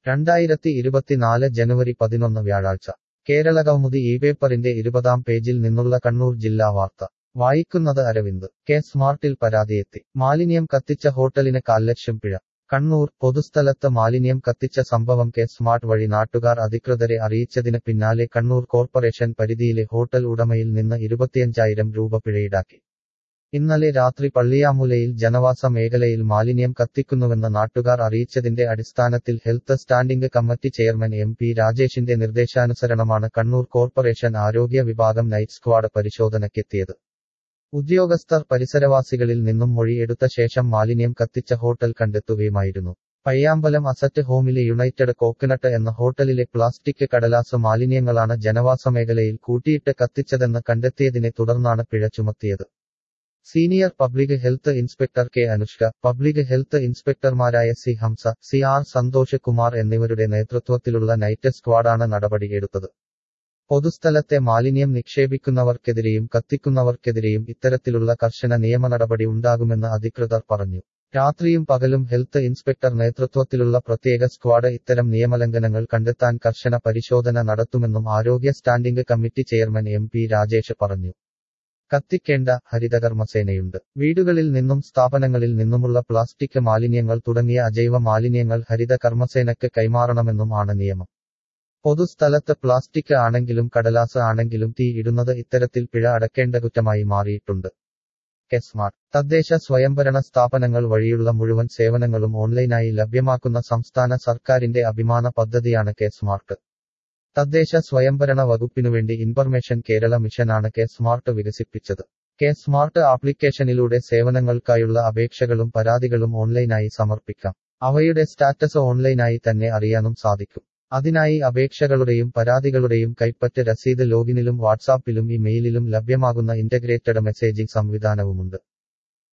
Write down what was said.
രണ്ടായിരത്തി ഇരുപത്തിനാല് ജനുവരി പതിനൊന്ന് വ്യാഴാഴ്ച കേരളകൗമുദി ഈ പേപ്പറിന്റെ ഇരുപതാം പേജിൽ നിന്നുള്ള കണ്ണൂർ ജില്ലാ വാർത്ത വായിക്കുന്നത് അരവിന്ദ് കെ സ്മാർട്ടിൽ പരാതിയെത്തി മാലിന്യം കത്തിച്ച ഹോട്ടലിന് കാൽലക്ഷം പിഴ കണ്ണൂർ പൊതുസ്ഥലത്ത് മാലിന്യം കത്തിച്ച സംഭവം കെ സ്മാർട്ട് വഴി നാട്ടുകാർ അധികൃതരെ അറിയിച്ചതിന് പിന്നാലെ കണ്ണൂർ കോർപ്പറേഷൻ പരിധിയിലെ ഹോട്ടൽ ഉടമയിൽ നിന്ന് ഇരുപത്തിയഞ്ചായിരം രൂപ പിഴയിടാക്കി ഇന്നലെ രാത്രി പള്ളിയാമുലയിൽ ജനവാസ മേഖലയിൽ മാലിന്യം കത്തിക്കുന്നുവെന്ന് നാട്ടുകാർ അറിയിച്ചതിന്റെ അടിസ്ഥാനത്തിൽ health standing committee chairman M P രാജേഷിന്റെ നിർദ്ദേശാനുസരണമാണ് കണ്ണൂർ കോർപ്പറേഷൻ ആരോഗ്യ വിഭാഗം നൈറ്റ് സ്ക്വാഡ് പരിശോധനയ്ക്കെത്തിയത് ഉദ്യോഗസ്ഥർ പരിസരവാസികളിൽ നിന്നും മൊഴിയെടുത്ത ശേഷം മാലിന്യം കത്തിച്ച ഹോട്ടൽ കണ്ടെത്തുകയുമായിരുന്നു പയ്യാമ്പലം അസറ്റ് ഹോമിലെ യുണൈറ്റഡ് കോക്കനട്ട് എന്ന ഹോട്ടലിലെ പ്ലാസ്റ്റിക് കടലാസ് മാലിന്യങ്ങളാണ് ജനവാസ മേഖലയിൽ കൂട്ടിയിട്ട് കത്തിച്ചതെന്ന് കണ്ടെത്തിയതിനെ തുടർന്നാണ് പിഴ ചുമത്തിയത് senior public health inspector K Anushka public health ഇൻസ്പെക്ടർമാരായ C Hamsa C R Santhosh Kumar എന്നിവരുടെ നേതൃത്വത്തിലുള്ള നൈറ്റ് സ്ക്വാഡാണ് നടപടിയെടുത്തത് പൊതുസ്ഥലത്തെ മാലിന്യം നിക്ഷേപിക്കുന്നവർക്കെതിരെയും കത്തിക്കുന്നവർക്കെതിരെയും ഇത്തരത്തിലുള്ള കർശന നിയമ നടപടി ഉണ്ടാകുമെന്ന് അധികൃതർ പറഞ്ഞു രാത്രിയും പകലും ഹെൽത്ത് ഇൻസ്പെക്ടർ നേതൃത്വത്തിലുള്ള പ്രത്യേക സ്ക്വാഡ് ഇത്തരം നിയമലംഘനങ്ങൾ കണ്ടെത്താൻ കർശന പരിശോധന നടത്തുമെന്നും ആരോഗ്യ standing committee chairman M P Rajesh പറഞ്ഞു കത്തിക്കേണ്ട ഹരിതകർമ്മസേനയുണ്ട് വീടുകളിൽ നിന്നും സ്ഥാപനങ്ങളിൽ നിന്നുമുള്ള പ്ലാസ്റ്റിക് മാലിന്യങ്ങൾ തുടങ്ങിയ അജൈവ മാലിന്യങ്ങൾ ഹരിത കർമ്മസേനയ്ക്ക് കൈമാറണമെന്നും ആണ് നിയമം പൊതുസ്ഥലത്ത് പ്ലാസ്റ്റിക് ആണെങ്കിലും കടലാസ് ആണെങ്കിലും തീ ഇടുന്നത് ഇത്തരത്തിൽ പിഴ അടക്കേണ്ട കുറ്റമായി മാറിയിട്ടുണ്ട് കെസ്മാർട്ട് തദ്ദേശ സ്വയംഭരണ സ്ഥാപനങ്ങൾ വഴിയുള്ള മുഴുവൻ സേവനങ്ങളും ഓൺലൈനായി ലഭ്യമാക്കുന്ന സംസ്ഥാന സർക്കാരിന്റെ അഭിമാന പദ്ധതിയാണ് കെ സ്മാർട്ട് തദ്ദേശ സ്വയംഭരണ വകുപ്പിനുവേണ്ടി ഇൻഫർമേഷൻ കേരള മിഷനാണ് കെ സ്മാർട്ട് വികസിപ്പിച്ചത് കെ സ്മാർട്ട് ആപ്ലിക്കേഷനിലൂടെ സേവനങ്ങൾക്കായുള്ള അപേക്ഷകളും പരാതികളും ഓൺലൈനായി സമർപ്പിക്കാം അവയുടെ സ്റ്റാറ്റസ് ഓൺലൈനായി തന്നെ അറിയാനും സാധിക്കും അതിനായി അപേക്ഷകളുടെയും പരാതികളുടെയും കൈപ്പറ്റ് രസീത് ലോഗിനിലും വാട്സാപ്പിലും ഇമെയിലിലും ലഭ്യമാകുന്ന ഇന്റഗ്രേറ്റഡ് മെസ്സേജിംഗ് സംവിധാനവുമുണ്ട്